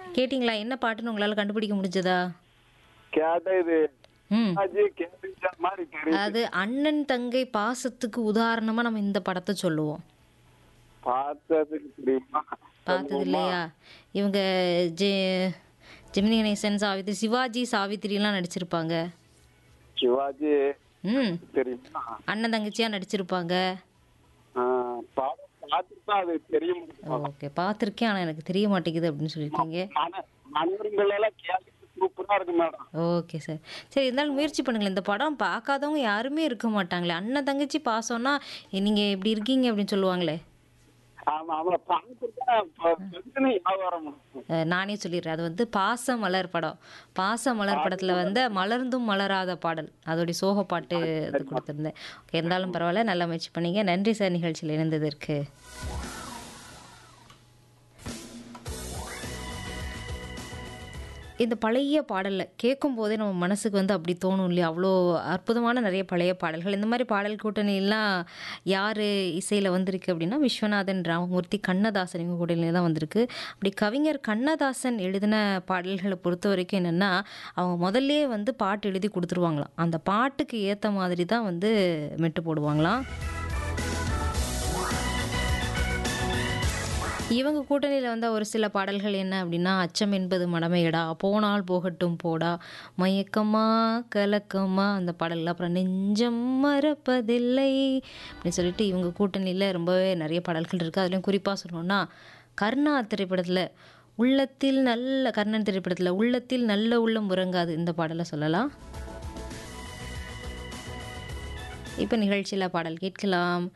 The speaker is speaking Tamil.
கேட்டிங்களா என்ன பாட்டுன்னு உங்களால கண்டுபிடிக்க முடிஞ்சதா கேட்ட இது ம் அது கேட்டுச்ச மாதிரி தெரியுது அது அண்ணன் தங்கை பாசத்துக்கு உதாரணமா நம்ம இந்த படத்தை சொல்லுவோம் பார்த்ததுக்கு தெரியுமா பார்த்தது இல்லையா இவங்க ஜெ ஜெமினி கணேசன் சாவித்ரி சிவாஜி சாவித்திரிலாம் நடிச்சிருப்பாங்க சிவாஜி ம் தெரியுமா அண்ணன் தங்கச்சியா நடிச்சிருப்பாங்க ஆ, படம் பார்த்துட்டு அது தெரிய முடியும் ஓகே பார்த்துருக்கேன் ஆனால் எனக்கு தெரிய மாட்டேங்குது அப்படின்னு சொல்லியிருக்கீங்க மன மன்னர்கள் எல்லாம் கேட்டு சூப்பரா இருக்கு மேடம் ஓகே சார் சரி இருந்தாலும் முயற்சி பண்ணுங்களேன் இந்த படம் பார்க்காதவங்க யாருமே இருக்க மாட்டாங்களே அண்ணன் தங்கச்சி பாசம்னா நீங்கள் இப்படி இருக்கீங்க அப்படின்னு சொல்லுவாங்களே ஆமா அவங்கள பார்த்துட்டு பிரச்சனை வியாபாரம் முடியும் அஹ் நானே சொல்லிடுறேன் அது வந்து பாச மலர் படம் பாச மலர் படத்தில் வந்து மலர்ந்தும் மலராத பாடல் அதோடைய சோக பாட்டு அது கொடுத்துருந்தேன் ஓகே இருந்தாலும் பரவாயில்ல நல்லா முயற்சி பண்ணீங்க நன்றி சார் நிகழ்ச்சியில் இணைந்ததற்கு இந்த பழைய பாடலில் கேட்கும் போதே நம்ம மனசுக்கு வந்து அப்படி தோணும் இல்லையா அவ்வளோ அற்புதமான நிறைய பழைய பாடல்கள் இந்த மாதிரி பாடல் கூட்டணியெல்லாம் யார் இசையில் வந்திருக்கு அப்படின்னா விஸ்வநாதன் ராமமூர்த்தி கண்ணதாசன் இவங்க கூட்டணியில் தான் வந்திருக்கு அப்படி கவிஞர் கண்ணதாசன் எழுதின பாடல்களை பொறுத்த வரைக்கும் என்னென்னா அவங்க முதல்லயே வந்து பாட்டு எழுதி கொடுத்துருவாங்களாம் அந்த பாட்டுக்கு ஏற்ற மாதிரி தான் வந்து மெட்டு போடுவாங்களாம் இவங்க கூட்டணியில் வந்த ஒரு சில பாடல்கள் என்ன அப்படின்னா அச்சம் என்பது மடமையடா போனால் போகட்டும் போடா மயக்கமா கலக்கமா அந்த பாடல் அப்புறம் நெஞ்சம் மறப்பதில்லை அப்படின்னு சொல்லிட்டு இவங்க கூட்டணியில் ரொம்பவே நிறைய பாடல்கள் இருக்குது அதுலேயும் குறிப்பாக சொல்லணும்னா கர்ணா திரைப்படத்தில் உள்ளத்தில் நல்ல கர்ணன் திரைப்படத்தில் உள்ளத்தில் நல்ல உள்ளம் உறங்காது இந்த பாடலை சொல்லலாம் இப்போ நிகழ்ச்சியில் பாடல் கேட்கலாம்